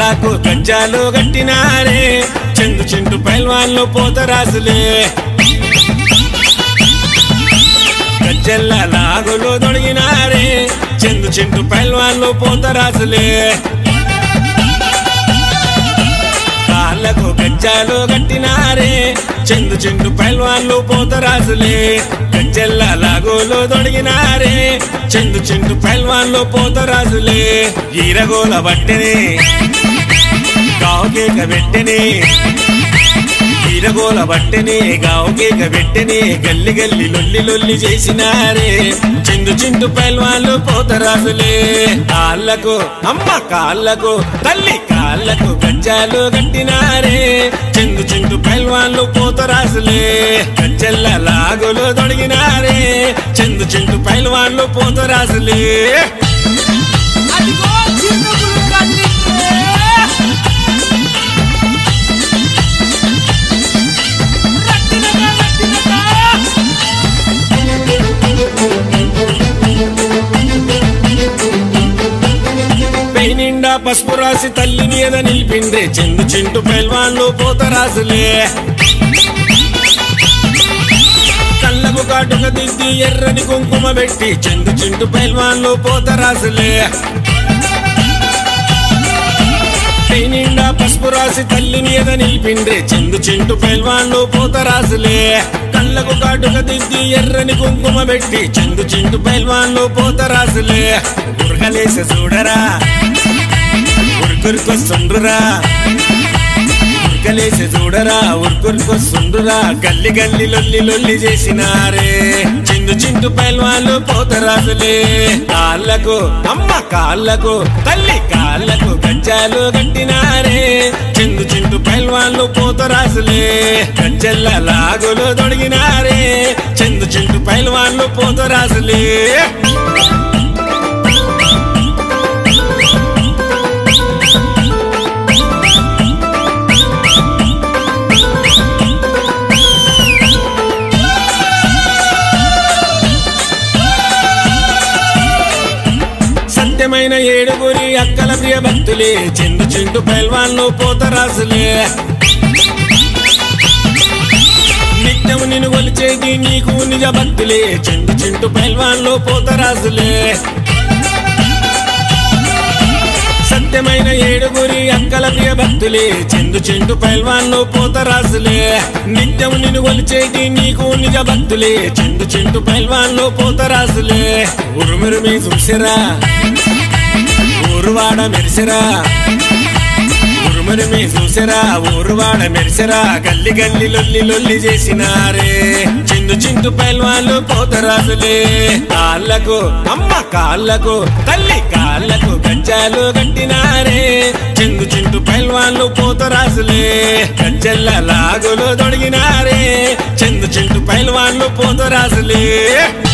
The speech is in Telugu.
కాళ్ళకు గజ్జాలు గట్టినారే చెందు చింటు పైల్వాన్లు పోతరాజులే గజ్జెల్ల లాగులు దొడిగినారే చెందు చింటు పైల్వాన్లు పోతరాజులే కాళ్ళకు గజ్జాలు గట్టినారే చెందు చెండు పైల్వాన్లు పోతరాజులే గజ్జెల్ల లాగోలు దొడిగినారే చెందు చెండు పైల్వాన్లు పోతరాజులే ఈరగోల బట్టెనే గావుకేక పెట్టెనే ఈరగోల బట్టెనే గావుకేక పెట్టెనే గల్లి గల్లి లొల్లి లొల్లి చేసినారే చిందు చింటు పైల్వాన్లు పోతరాజులే కాళ్ళకు అమ్మ కాళ్ళకు తల్లి కాళ్ళకు గజ్జాలు గట్టినారే చిందు చింటు పైల్వాన్లు పోతరాజులే గజ్జెల్ల లాగులు దొడిగినారే చిందు చింటు పైల్వాన్లు పోతరాజులే అదిగో చిరునవ్వులు కదిలిందే. రట్టినగా, రట్టినగా. పై నిండా పసుపు రాసి తల్లి మీద నిలిపిండే చెందు చింటు పైల్వాన్లు పోతరాజులే కళ్ళకు కాటుక దిద్ది ఎర్రని కుంకుమ పెట్టి చెందు చింటు పైల్వాన్లు పోతరాజులే పై నిండా పసుపు రాసి తల్లి మీద నిలిపిండే చెందు చింటు పైల్వాన్లు పోతరాజులే కళ్ళకు కాటుక దిద్ది ఎర్రని కుంకుమ పెట్టి చెందు చింటు పైల్వాన్లు పోతరాజులే ఉరకలేస చూడరా ఉరుకురుకొస్తుండ్రురా ఉరకలేసి చూడరా ఉరుకురుకొస్తుండ్రురా గల్లి గల్లి లొల్లి లొల్లి చేసినారే చిందు చింటు పైల్వాన్లు పోతరాజులే కాళ్ళకు అమ్మ కాళ్ళకు తల్లి కాళ్ళకు గజ్జాలు కట్టినారే చిందు చింటు పైల్వాన్లు పోతరాజులే గజ్జల్ల లాగులు దొడిగినారే చిందు చింటు పైల్వాన్లు పోతరాజులే సత్యమైన ఏడుగురి అక్కల ప్రియ భక్తులే చెండు చింటు పైల్వాన్లు పోతరాజులే నిత్యము నిన్ను కొలిచేది నీకు నిజ భక్తులే చెండు చింటు పైల్వాన్లు పోతరాజులే సత్యమైన ఏడుగురి అక్కల ప్రియ భక్తులే చెందు చెండు పైల్వాన్లు పోతరాజులే నిత్యము నిన్ను కొలిచేటి నీకు నిజ భక్తులే చెండు చెండు పైల్వాన్లు పోతరాజులే ఉరుమురుమి చూసిరా ఊరువాడ మెరిసిరా ఉరుమురుమి చూసిరా ఊరువాడ మెరిసిరా గల్లి గల్లి లొల్లి లొల్లి చేసినారే చిందు చిందు పైల్వాన్లు పోతరాజులే కాళ్ళకు అమ్మ కాళ్ళకు తల్లి కాళ్ళకు గజ్జాలు కట్టినారే చిందు చిందు పైల్వాన్లు పోతరాజులే గజ్జల్ల లాగులు దొడిగినారే చిందు చిందు పైల్వాన్లు పోతరాజులే